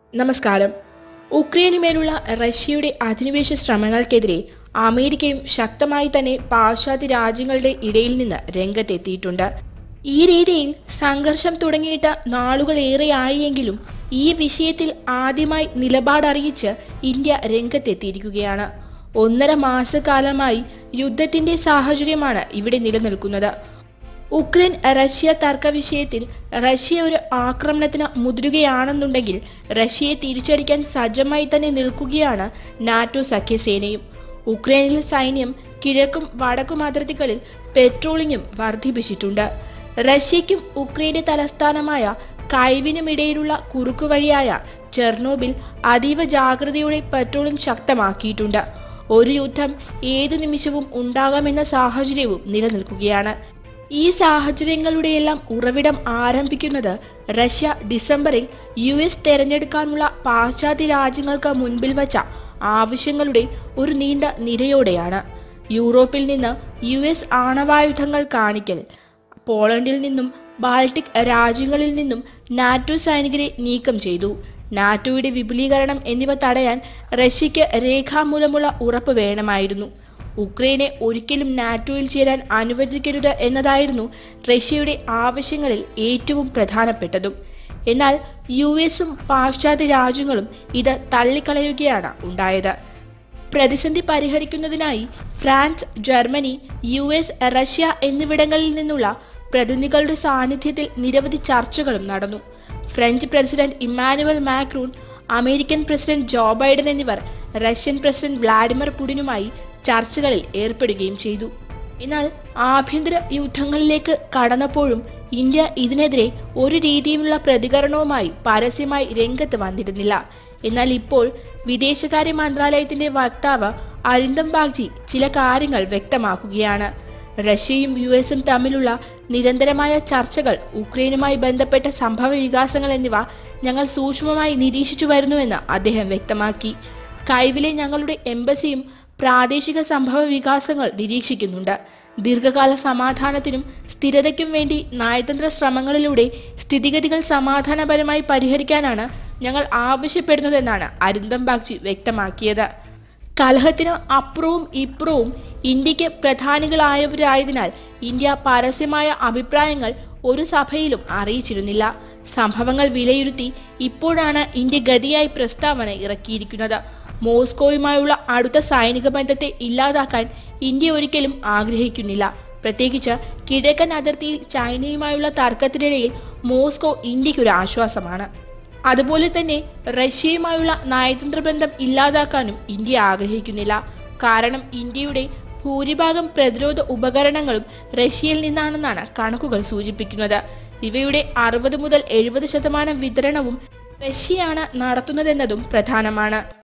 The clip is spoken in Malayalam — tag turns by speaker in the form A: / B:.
A: നമസ്കാരം ഉക്രൈനുമേലുള്ള റഷ്യയുടെ അധിനിവേശ ശ്രമങ്ങൾക്കെതിരെ അമേരിക്കയും ശക്തമായി തന്നെ പാശ്ചാത്യ രാജ്യങ്ങളുടെ ഇടയിൽ നിന്ന് രംഗത്തെത്തിയിട്ടുണ്ട് ഈ രീതിയിൽ സംഘർഷം തുടങ്ങിയിട്ട് നാളുകളേറെയായെങ്കിലും ഈ വിഷയത്തിൽ ആദ്യമായി നിലപാടറിയിച്ച് ഇന്ത്യ രംഗത്തെത്തിയിരിക്കുകയാണ് ഒന്നര മാസക്കാലമായി യുദ്ധത്തിന്റെ സാഹചര്യമാണ് ഇവിടെ നിലനിൽക്കുന്നത് ഉക്രൈൻ റഷ്യ തർക്ക വിഷയത്തിൽ റഷ്യ ഒരു ആക്രമണത്തിന് മുതിരുകയാണെന്നുണ്ടെങ്കിൽ റഷ്യയെ തിരിച്ചടിക്കാൻ സജ്ജമായി തന്നെ നിൽക്കുകയാണ് നാറ്റോ സഖ്യസേനയും ഉക്രൈനിലെ സൈന്യം കിഴക്കും വടക്കും അതിർത്തികളിൽ പെട്രോളിംഗും വർദ്ധിപ്പിച്ചിട്ടുണ്ട് റഷ്യയ്ക്കും ഉക്രൈന്റെ തലസ്ഥാനമായ കൈവിനുമിടയിലുള്ള കുറുക്കുവഴിയായ ചെർണോബിൽ അതീവ ജാഗ്രതയോടെ പെട്രോളിംഗ് ശക്തമാക്കിയിട്ടുണ്ട് ഒരു യുദ്ധം ഏതു നിമിഷവും ഉണ്ടാകാമെന്ന സാഹചര്യവും നിലനിൽക്കുകയാണ് ഈ സാഹചര്യങ്ങളുടെയെല്ലാം ഉറവിടം ആരംഭിക്കുന്നത് റഷ്യ ഡിസംബറിൽ യു എസ് തെരഞ്ഞെടുക്കാനുള്ള പാശ്ചാത്യ രാജ്യങ്ങൾക്ക് മുൻപിൽ വച്ച ആവശ്യങ്ങളുടെ ഒരു നീണ്ട നിരയോടെയാണ് യൂറോപ്പിൽ നിന്ന് യു എസ് ആണവായുധങ്ങൾ കാണിക്കൽ പോളണ്ടിൽ നിന്നും ബാൾട്ടിക് രാജ്യങ്ങളിൽ നിന്നും നാറ്റോ സൈനികരെ നീക്കം ചെയ്തു നാറ്റോയുടെ വിപുലീകരണം എന്നിവ തടയാൻ റഷ്യയ്ക്ക് രേഖാമൂലമുള്ള ഉറപ്പ് വേണമായിരുന്നു ഉക്രൈനെ ഒരിക്കലും നാറ്റോയിൽ ചേരാൻ അനുവദിക്കരുത് എന്നതായിരുന്നു റഷ്യയുടെ ആവശ്യങ്ങളിൽ ഏറ്റവും പ്രധാനപ്പെട്ടതും എന്നാൽ യു എസും പാശ്ചാത്യ രാജ്യങ്ങളും ഇത് തള്ളിക്കളയുകയാണ് ഉണ്ടായത് പ്രതിസന്ധി പരിഹരിക്കുന്നതിനായി France Germany U S Russia എന്നിവിടങ്ങളിൽ നിന്നുള്ള പ്രതിനിധികളുടെ സാന്നിധ്യത്തിൽ നിരവധി ചർച്ചകളും നടന്നു French president Emmanuel Macron American president Joe Biden എന്നിവർ റഷ്യൻ പ്രസിഡന്റ് വ്ളാഡിമിർ പുടിനുമായി ചർച്ചകളിൽ ഏർപ്പെടുകയും ചെയ്തു എന്നാൽ ആഭ്യന്തര യുദ്ധങ്ങളിലേക്ക് കടന്നപ്പോഴും ഇന്ത്യ ഇതിനെതിരെ ഒരു രീതിയിലുള്ള പ്രതികരണവുമായി പരസ്യമായി രംഗത്ത് വന്നിരുന്നില്ല എന്നാൽ ഇപ്പോൾ വിദേശകാര്യ മന്ത്രാലയത്തിന്റെ വക്താവ് അരിന്ദം ബാഗ്ചി ചില കാര്യങ്ങൾ വ്യക്തമാക്കുകയാണ് റഷ്യയും യു എസും തമ്മിലുള്ള നിരന്തരമായ ചർച്ചകൾ ഉക്രൈനുമായി ബന്ധപ്പെട്ട സംഭവ വികാസങ്ങൾ എന്നിവ ഞങ്ങൾ സൂക്ഷ്മമായി നിരീക്ഷിച്ചു വരുന്നുവെന്ന് അദ്ദേഹം വ്യക്തമാക്കി കൈവിലെ ഞങ്ങളുടെ എംബസിയും പ്രാദേശിക സംഭവ വികാസങ്ങൾ നിരീക്ഷിക്കുന്നുണ്ട് ദീർഘകാല സമാധാനത്തിനും സ്ഥിരതയ്ക്കും വേണ്ടി നയതന്ത്ര ശ്രമങ്ങളിലൂടെ സ്ഥിതിഗതികൾ സമാധാനപരമായി പരിഹരിക്കാനാണ് ഞങ്ങൾ ആവശ്യപ്പെടുന്നതെന്നാണ് അരിന്ദം ബാഗ്ചി വ്യക്തമാക്കിയത് കലഹത്തിന് അപ്പുറവും ഇപ്പുറവും ഇന്ത്യക്ക് പ്രധാനികളായവരായതിനാൽ ഇന്ത്യ പരസ്യമായ അഭിപ്രായങ്ങൾ ഒരു സഭയിലും അറിയിച്ചിരുന്നില്ല സംഭവങ്ങൾ വിലയിരുത്തി ഇപ്പോഴാണ് ഇന്ത്യ ഗതിയായി പ്രസ്താവന ഇറക്കിയിരിക്കുന്നത് മോസ്കോയുമായുള്ള അടുത്ത സൈനിക ബന്ധത്തെ ഇല്ലാതാക്കാൻ ഇന്ത്യ ഒരിക്കലും ആഗ്രഹിക്കുന്നില്ല പ്രത്യേകിച്ച് കിഴക്കൻ അതിർത്തിയിൽ ചൈനയുമായുള്ള തർക്കത്തിനിടയിൽ മോസ്കോ ഇന്ത്യക്കൊരു ആശ്വാസമാണ് അതുപോലെ തന്നെ റഷ്യയുമായുള്ള നയതന്ത്ര ബന്ധം ഇല്ലാതാക്കാനും ഇന്ത്യ ആഗ്രഹിക്കുന്നില്ല കാരണം ഇന്ത്യയുടെ ഭൂരിഭാഗം പ്രതിരോധ ഉപകരണങ്ങളും റഷ്യയിൽ നിന്നാണെന്നാണ് കണക്കുകൾ സൂചിപ്പിക്കുന്നത് ഇവയുടെ അറുപത് മുതൽ എഴുപത് ശതമാനം വിതരണവും റഷ്യയാണ് നടത്തുന്നതെന്നതും പ്രധാനമാണ്